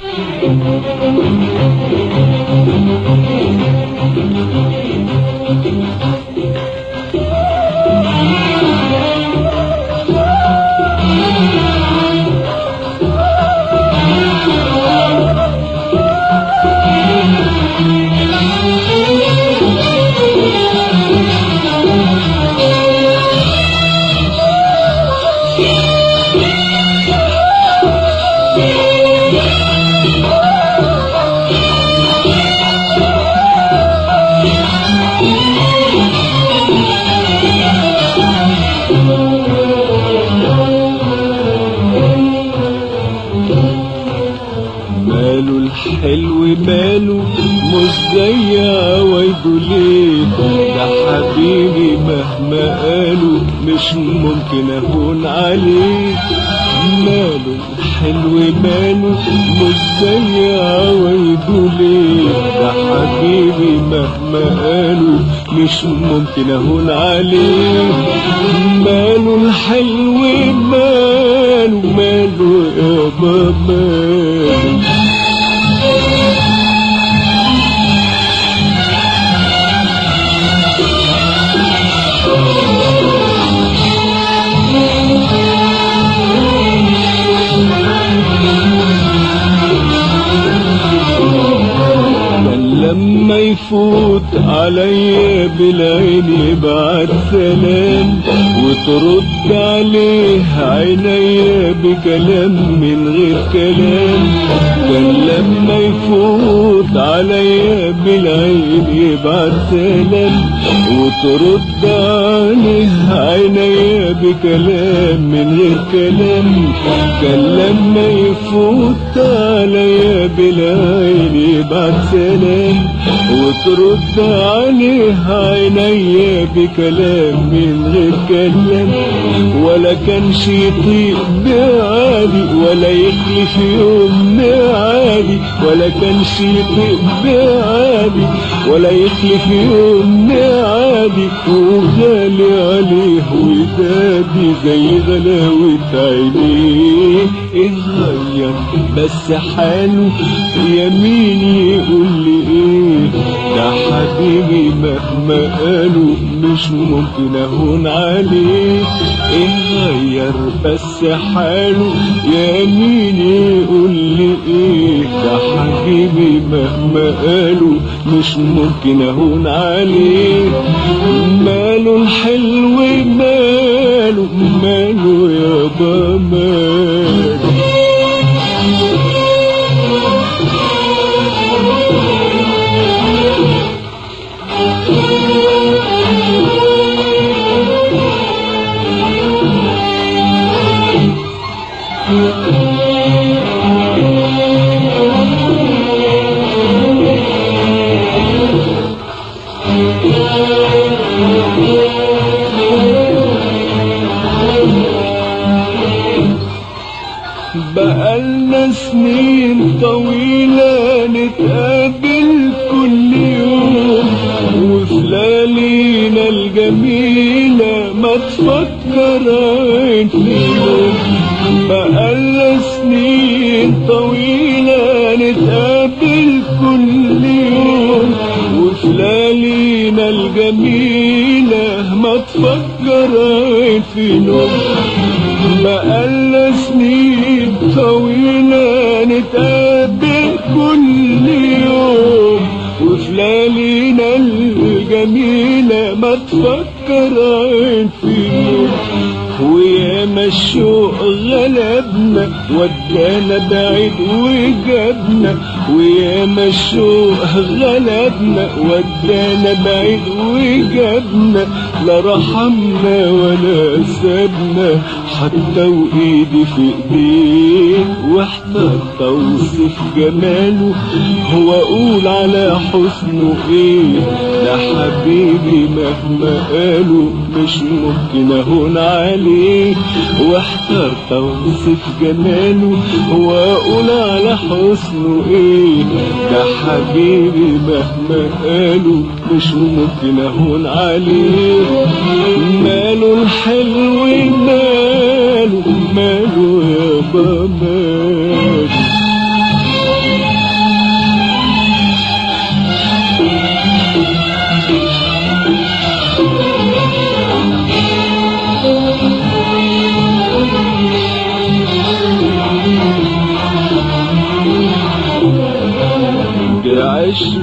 ماله الحلو ماله مش زي عوايده ليه ده حبيبي مهما قالوا مش ممكن اهون عليه ماله الحلو ماله مش زي عوايده ليه ده حبيبي مهما قالوا مش ممكن اهون عليه ماله الحلو ماله ماله يابا ماله كان لما يفوت عليا بالعين يبعت سلام وترد عليه عينيا بكلام من غير كلام كان لما يفوت عليا بالعين يبعت سلام وترد عليه عينيا بكلام من غير كلام كان لما يفوت عليا بالعين يبعت سلام وترد عليه عينيا بكلام من غير كلام ولا كان شي يطيق بعادي ولا يخلف يوم عادي ولا كان شي يطيق بعادي ولا يخلف يوم عادي وغالي عليه ودادي زي غلاوة عينيه اتغير بس حاله يمين يقول لي ايه ده حبيبي مهما قالوا مش ممكن اهون عليه اتغير بس حاله يمين يقول لي ايه ده حبيبي مهما قالوا مش ممكن اهون عليه ماله الحلو ماله ماله يابا ماله بقالنا سنين طويلة نتقابل كل يوم وفي ليالينا الجميلة ما تفكر عين فيهم بقالنا سنين طويلة نتقابل كل يوم وفي ليالينا الجميلة ما تفكر عين في نوم بقالنا سنين طويلة نتقابل كل يوم وفي ليالينا الجميلة ما تفكر عين فيهم وياما الشوق غلبنا ودانا بعيد وجابنا وياما الشوق غلبنا ودانا بعيد وجابنا لا رحمنا ولا سابنا حتى وايدي في ايديه واحترت اوصف جماله هو اقول على حسنه ايه ده حبيبي مهما قالوا مش ممكن اهون عليه واحترت اوصف جماله هو اقول على حسنه ايه ده حبيبي مهما قالوا مش ممكن اهون عليه ماله الحلو ماله ماله يابا ماله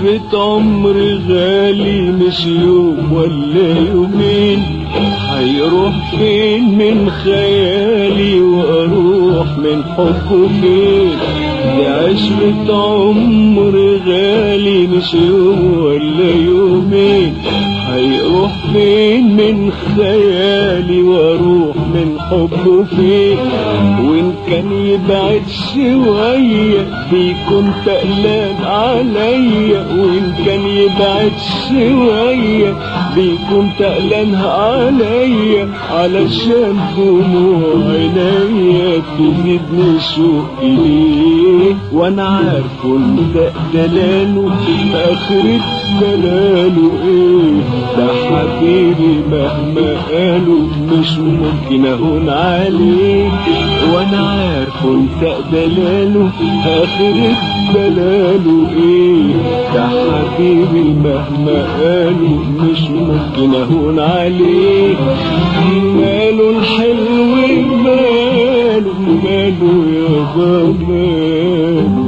عشرة عمر غالي مش يوم ولا يومين هيروح فين من خيالي واروح من حبه فين دي عشرة عمر غالي مش يوم ولا يومين هيروح فين من خيالي واروح من حبه فين وان كان يبعد شوية بيكون تقلان عليا وان كان يبعد شوية بيكون تقلان عليا علشان دموع عينيا تزيدني شوقي ليه وانا عارف انت دلاله اخرة دلاله ايه ده حبيبي مهما قالوا مش ممكن اهون عليه وانا عارف انت دلاله اخرة دلاله ايه ده حبيبي مهما قالوا مش ممكن اهون عليه ماله الحلو ماله ماله يا ماله